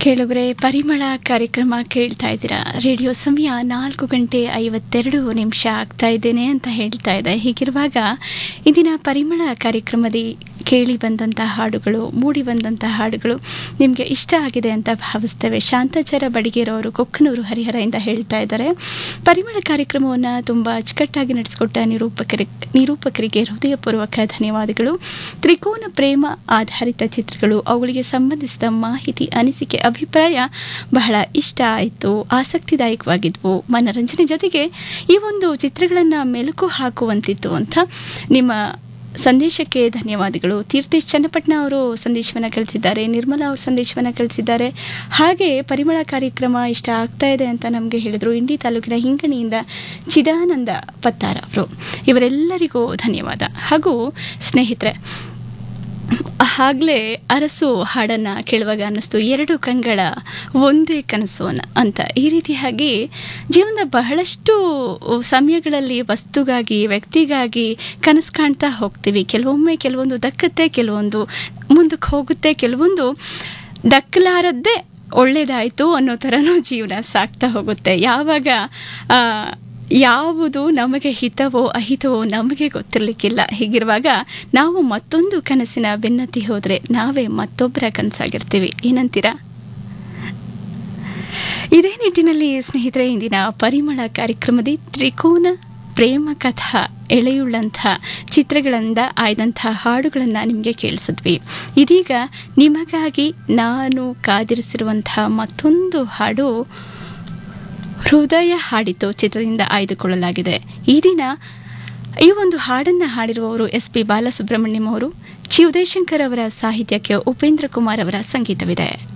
ಕೇಳುಗರೆ ಪರಿಮಳ ಕಾರ್ಯಕ್ರಮ ಕೇಳ್ತಾ ಇದ್ದೀರಾ ರೇಡಿಯೋ ಸಮಯ ನಾಲ್ಕು ಗಂಟೆ ಐವತ್ತೆರಡು ನಿಮಿಷ ಆಗ್ತಾ ಇದ್ದೇನೆ ಅಂತ ಹೇಳ್ತಾ ಇದೆ ಹೀಗಿರುವಾಗ ಇಂದಿನ ಪರಿಮಳ ಕಾರ್ಯಕ್ರಮದಿ ಕೇಳಿ ಬಂದಂಥ ಹಾಡುಗಳು ಮೂಡಿ ಬಂದಂಥ ಹಾಡುಗಳು ನಿಮಗೆ ಇಷ್ಟ ಆಗಿದೆ ಅಂತ ಭಾವಿಸ್ತೇವೆ ಶಾಂತಾಚಾರ ಬಡಿಗೇರವರು ಕೊಕ್ಕನೂರು ಹರಿಹರದಿಂದ ಹೇಳ್ತಾ ಇದ್ದಾರೆ ಪರಿಮಳ ಕಾರ್ಯಕ್ರಮವನ್ನು ತುಂಬ ಅಚ್ಚುಕಟ್ಟಾಗಿ ನಡೆಸಿಕೊಟ್ಟ ನಿರೂಪಕರಿ ನಿರೂಪಕರಿಗೆ ಹೃದಯಪೂರ್ವಕ ಧನ್ಯವಾದಗಳು ತ್ರಿಕೋನ ಪ್ರೇಮ ಆಧಾರಿತ ಚಿತ್ರಗಳು ಅವುಗಳಿಗೆ ಸಂಬಂಧಿಸಿದ ಮಾಹಿತಿ ಅನಿಸಿಕೆ ಅಭಿಪ್ರಾಯ ಬಹಳ ಇಷ್ಟ ಆಯಿತು ಆಸಕ್ತಿದಾಯಕವಾಗಿದ್ವು ಮನರಂಜನೆ ಜೊತೆಗೆ ಈ ಒಂದು ಚಿತ್ರಗಳನ್ನು ಮೆಲುಕು ಹಾಕುವಂತಿತ್ತು ಅಂತ ನಿಮ್ಮ ಸಂದೇಶಕ್ಕೆ ಧನ್ಯವಾದಗಳು ತೀರ್ಥೇಶ್ ಚನ್ನಪಟ್ಟಣ ಅವರು ಸಂದೇಶವನ್ನು ಕಳಿಸಿದ್ದಾರೆ ನಿರ್ಮಲಾ ಅವರು ಸಂದೇಶವನ್ನು ಕಳಿಸಿದ್ದಾರೆ ಹಾಗೆ ಪರಿಮಳ ಕಾರ್ಯಕ್ರಮ ಇಷ್ಟ ಆಗ್ತಾ ಇದೆ ಅಂತ ನಮಗೆ ಹೇಳಿದರು ಇಂಡಿ ತಾಲೂಕಿನ ಹಿಂಗಣಿಯಿಂದ ಚಿದಾನಂದ ಪತ್ತಾರ ಅವರು ಇವರೆಲ್ಲರಿಗೂ ಧನ್ಯವಾದ ಹಾಗೂ ಸ್ನೇಹಿತರೆ ಆಗಲೇ ಅರಸು ಹಾಡನ್ನು ಕೇಳುವಾಗ ಅನ್ನಿಸ್ತು ಎರಡು ಕಂಗಳ ಒಂದೇ ಕನಸು ಅನ್ನ- ಅಂತ ಈ ರೀತಿಯಾಗಿ ಜೀವನದ ಬಹಳಷ್ಟು ಸಮಯಗಳಲ್ಲಿ ವಸ್ತುಗಾಗಿ ವ್ಯಕ್ತಿಗಾಗಿ ಕನಸು ಕಾಣ್ತಾ ಹೋಗ್ತೀವಿ ಕೆಲವೊಮ್ಮೆ ಕೆಲವೊಂದು ದಕ್ಕತ್ತೆ ಕೆಲವೊಂದು ಮುಂದಕ್ಕೆ ಹೋಗುತ್ತೆ ಕೆಲವೊಂದು ದಕ್ಕಲಾರದ್ದೇ ಒಳ್ಳೇದಾಯಿತು ಅನ್ನೋ ಥರನೂ ಜೀವನ ಸಾಗ್ತಾ ಹೋಗುತ್ತೆ ಯಾವಾಗ ಆ, ಯಾವುದು ನಮಗೆ ಹಿತವೋ ಅಹಿತವೋ ನಮಗೆ ಗೊತ್ತಿರಲಿಕ್ಕಿಲ್ಲ ಹೀಗಿರುವಾಗ ನಾವು ಮತ್ತೊಂದು ಕನಸಿನ ಬೆನ್ನತ್ತಿ ಹೋದರೆ ನಾವೇ ಮತ್ತೊಬ್ಬರ ಕನಸಾಗಿರ್ತೀವಿ ಏನಂತೀರಾ ಇದೇ ನಿಟ್ಟಿನಲ್ಲಿ ಸ್ನೇಹಿತರೆ ಇಂದಿನ ಪರಿಮಳ ಕಾರ್ಯಕ್ರಮದಿ ತ್ರಿಕೋನ ಪ್ರೇಮ ಕಥಾ ಎಳೆಯುಳ್ಳಂಥ ಚಿತ್ರಗಳಿಂದ ಆಯ್ದಂಥ ಹಾಡುಗಳನ್ನು ನಿಮಗೆ ಕೇಳಿಸಿದ್ವಿ ಇದೀಗ ನಿಮಗಾಗಿ ನಾನು ಕಾದಿರಿಸಿರುವಂಥ ಮತ್ತೊಂದು ಹಾಡು ಹೃದಯ ಹಾಡಿತು ಚಿತ್ರದಿಂದ ಆಯ್ದುಕೊಳ್ಳಲಾಗಿದೆ ಈ ದಿನ ಈ ಒಂದು ಹಾಡನ್ನು ಹಾಡಿರುವವರು ಎಸ್ ಪಿ ಬಾಲಸುಬ್ರಹ್ಮಣ್ಯಂ ಅವರು ಚಿ ಉದಯಶಂಕರ್ ಅವರ ಸಾಹಿತ್ಯಕ್ಕೆ ಉಪೇಂದ್ರ ಕುಮಾರ್ ಅವರ ಸಂಗೀತವಿದೆ